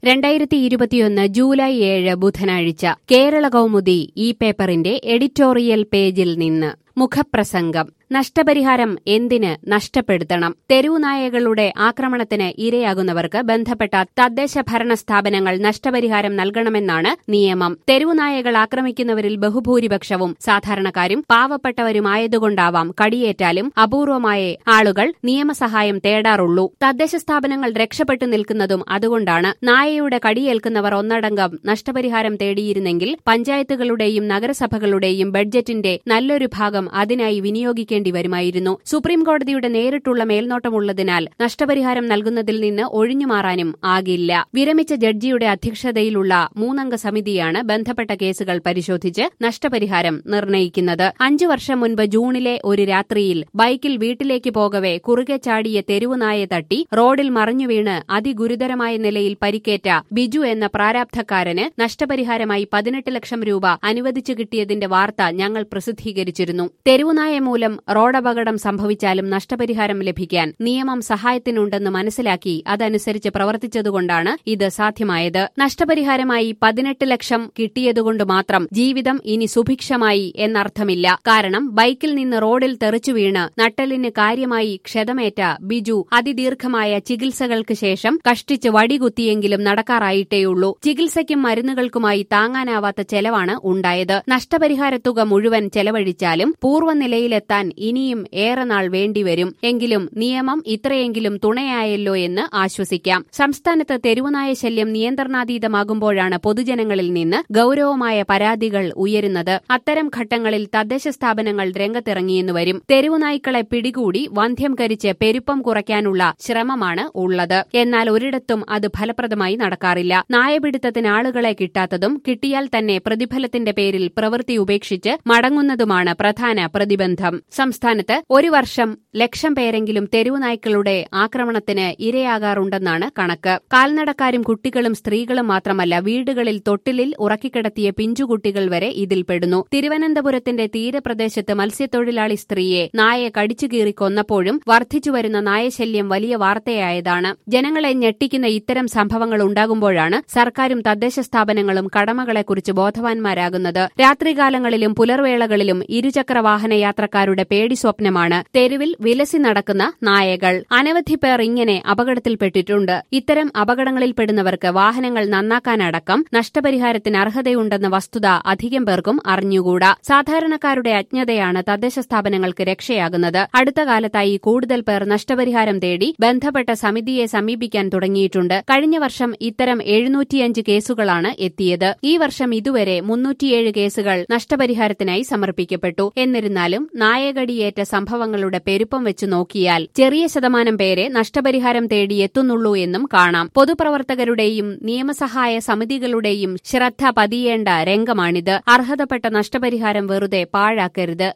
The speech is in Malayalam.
രണ്ടായിരത്തി ഇരുപത്തിയൊന്ന് ജൂലൈ ഏഴ് ബുധനാഴ്ച കേരള കൗമുദി ഈ പേപ്പറിന്റെ എഡിറ്റോറിയൽ പേജിൽ നിന്ന് മുഖപ്രസംഗം നഷ്ടപരിഹാരം എന്തിന് നഷ്ടപ്പെടുത്തണം തെരുവുനായകളുടെ ആക്രമണത്തിന് ഇരയാകുന്നവർക്ക് ബന്ധപ്പെട്ട തദ്ദേശ ഭരണ സ്ഥാപനങ്ങൾ നഷ്ടപരിഹാരം നൽകണമെന്നാണ് നിയമം തെരുവുനായകൾ ആക്രമിക്കുന്നവരിൽ ബഹുഭൂരിപക്ഷവും സാധാരണക്കാരും പാവപ്പെട്ടവരുമായതുകൊണ്ടാവാം കടിയേറ്റാലും അപൂർവമായ ആളുകൾ നിയമസഹായം തേടാറുള്ളൂ തദ്ദേശ സ്ഥാപനങ്ങൾ രക്ഷപ്പെട്ടു നിൽക്കുന്നതും അതുകൊണ്ടാണ് നായയുടെ കടിയേൽക്കുന്നവർ ഒന്നടങ്കം നഷ്ടപരിഹാരം തേടിയിരുന്നെങ്കിൽ പഞ്ചായത്തുകളുടെയും നഗരസഭകളുടെയും ബഡ്ജറ്റിന്റെ നല്ലൊരു ഭാഗം അതിനായി വിനിയോഗിക്കേണ്ടി വരുമായിരുന്നു സുപ്രീം കോടതിയുടെ നേരിട്ടുള്ള മേൽനോട്ടമുള്ളതിനാൽ നഷ്ടപരിഹാരം നൽകുന്നതിൽ നിന്ന് ഒഴിഞ്ഞുമാറാനും ആകില്ല വിരമിച്ച ജഡ്ജിയുടെ അധ്യക്ഷതയിലുള്ള മൂന്നംഗ സമിതിയാണ് ബന്ധപ്പെട്ട കേസുകൾ പരിശോധിച്ച് നഷ്ടപരിഹാരം നിർണയിക്കുന്നത് അഞ്ചു വർഷം മുൻപ് ജൂണിലെ ഒരു രാത്രിയിൽ ബൈക്കിൽ വീട്ടിലേക്ക് പോകവെ കുറുകെ ചാടിയ തെരുവുനായ തട്ടി റോഡിൽ മറിഞ്ഞു വീണ് അതിഗുരുതരമായ നിലയിൽ പരിക്കേറ്റ ബിജു എന്ന പ്രാരാബ്ധക്കാരന് നഷ്ടപരിഹാരമായി പതിനെട്ട് ലക്ഷം രൂപ അനുവദിച്ചു കിട്ടിയതിന്റെ വാർത്ത ഞങ്ങൾ പ്രസിദ്ധീകരിച്ചിരുന്നു തെരുവുനായ മൂലം റോഡപകടം സംഭവിച്ചാലും നഷ്ടപരിഹാരം ലഭിക്കാൻ നിയമം സഹായത്തിനുണ്ടെന്ന് മനസ്സിലാക്കി അതനുസരിച്ച് പ്രവർത്തിച്ചതുകൊണ്ടാണ് ഇത് സാധ്യമായത് നഷ്ടപരിഹാരമായി പതിനെട്ട് ലക്ഷം കിട്ടിയതുകൊണ്ട് മാത്രം ജീവിതം ഇനി സുഭിക്ഷമായി എന്നർത്ഥമില്ല കാരണം ബൈക്കിൽ നിന്ന് റോഡിൽ തെറിച്ചു വീണ് നട്ടലിന് കാര്യമായി ക്ഷതമേറ്റ ബിജു അതിദീർഘമായ ചികിത്സകൾക്ക് ശേഷം കഷ്ടിച്ച് വടികുത്തിയെങ്കിലും നടക്കാറായിട്ടേയുള്ളൂ ചികിത്സയ്ക്കും മരുന്നുകൾക്കുമായി താങ്ങാനാവാത്ത ചെലവാണ് ഉണ്ടായത് നഷ്ടപരിഹാരത്തുക മുഴുവൻ ചെലവഴിച്ചാലും പൂർവ്വനിലയിലെത്താൻ ഇനിയും ഏറെ നാൾ വേണ്ടിവരും എങ്കിലും നിയമം ഇത്രയെങ്കിലും തുണയായല്ലോ എന്ന് ആശ്വസിക്കാം സംസ്ഥാനത്ത് തെരുവുനായ ശല്യം നിയന്ത്രണാതീതമാകുമ്പോഴാണ് പൊതുജനങ്ങളിൽ നിന്ന് ഗൌരവമായ പരാതികൾ ഉയരുന്നത് അത്തരം ഘട്ടങ്ങളിൽ തദ്ദേശ സ്ഥാപനങ്ങൾ രംഗത്തിറങ്ങിയെന്നു വരും തെരുവുനായ്ക്കളെ പിടികൂടി വന്ധ്യം കരിച്ച് പെരുപ്പം കുറയ്ക്കാനുള്ള ശ്രമമാണ് ഉള്ളത് എന്നാൽ ഒരിടത്തും അത് ഫലപ്രദമായി നടക്കാറില്ല നായപിടുത്തത്തിന് ആളുകളെ കിട്ടാത്തതും കിട്ടിയാൽ തന്നെ പ്രതിഫലത്തിന്റെ പേരിൽ പ്രവൃത്തി ഉപേക്ഷിച്ച് മടങ്ങുന്നതുമാണ് പ്രധാന പ്രതിബന്ധം സംസ്ഥാനത്ത് ഒരു വർഷം ലക്ഷം പേരെങ്കിലും തെരുവുനായ്ക്കളുടെ ആക്രമണത്തിന് ഇരയാകാറുണ്ടെന്നാണ് കണക്ക് കാൽനടക്കാരും കുട്ടികളും സ്ത്രീകളും മാത്രമല്ല വീടുകളിൽ തൊട്ടിലിൽ ഉറക്കിക്കിടത്തിയ പിഞ്ചുകുട്ടികൾ വരെ ഇതിൽപ്പെടുന്നു തിരുവനന്തപുരത്തിന്റെ തീരപ്രദേശത്ത് മത്സ്യത്തൊഴിലാളി സ്ത്രീയെ നായ കടിച്ചുകീറി കൊന്നപ്പോഴും വർദ്ധിച്ചുവരുന്ന നായശല്യം വലിയ വാർത്തയായതാണ് ജനങ്ങളെ ഞെട്ടിക്കുന്ന ഇത്തരം സംഭവങ്ങൾ ഉണ്ടാകുമ്പോഴാണ് സർക്കാരും തദ്ദേശ സ്ഥാപനങ്ങളും കടമകളെക്കുറിച്ച് ബോധവാന്മാരാകുന്നത് രാത്രികാലങ്ങളിലും പുലർവേളകളിലും ഇരുചക്ര വാഹന യാത്രക്കാരുടെ പേടി സ്വപ്നമാണ് തെരുവിൽ വിലസി നടക്കുന്ന നായകൾ അനവധി പേർ ഇങ്ങനെ അപകടത്തിൽപ്പെട്ടിട്ടുണ്ട് ഇത്തരം അപകടങ്ങളിൽപ്പെടുന്നവർക്ക് വാഹനങ്ങൾ നന്നാക്കാനടക്കം നഷ്ടപരിഹാരത്തിന് അർഹതയുണ്ടെന്ന വസ്തുത അധികം പേർക്കും അറിഞ്ഞുകൂടാ സാധാരണക്കാരുടെ അജ്ഞതയാണ് തദ്ദേശ സ്ഥാപനങ്ങൾക്ക് രക്ഷയാകുന്നത് അടുത്ത കാലത്തായി കൂടുതൽ പേർ നഷ്ടപരിഹാരം തേടി ബന്ധപ്പെട്ട സമിതിയെ സമീപിക്കാൻ തുടങ്ങിയിട്ടുണ്ട് കഴിഞ്ഞ വർഷം ഇത്തരം എഴുന്നൂറ്റിയഞ്ച് കേസുകളാണ് എത്തിയത് ഈ വർഷം ഇതുവരെ മുന്നൂറ്റിയേഴ് കേസുകൾ നഷ്ടപരിഹാരത്തിനായി സമർപ്പിക്കപ്പെട്ടു എന്നിരുന്നാലും നായകടിയേറ്റ സംഭവങ്ങളുടെ പെരുപ്പം വെച്ച് നോക്കിയാൽ ചെറിയ ശതമാനം പേരെ നഷ്ടപരിഹാരം തേടി എത്തുന്നുള്ളൂ എന്നും കാണാം പൊതുപ്രവർത്തകരുടെയും നിയമസഹായ സമിതികളുടെയും ശ്രദ്ധ പതിയേണ്ട രംഗമാണിത് അർഹതപ്പെട്ട നഷ്ടപരിഹാരം വെറുതെ പാഴാക്കരുത്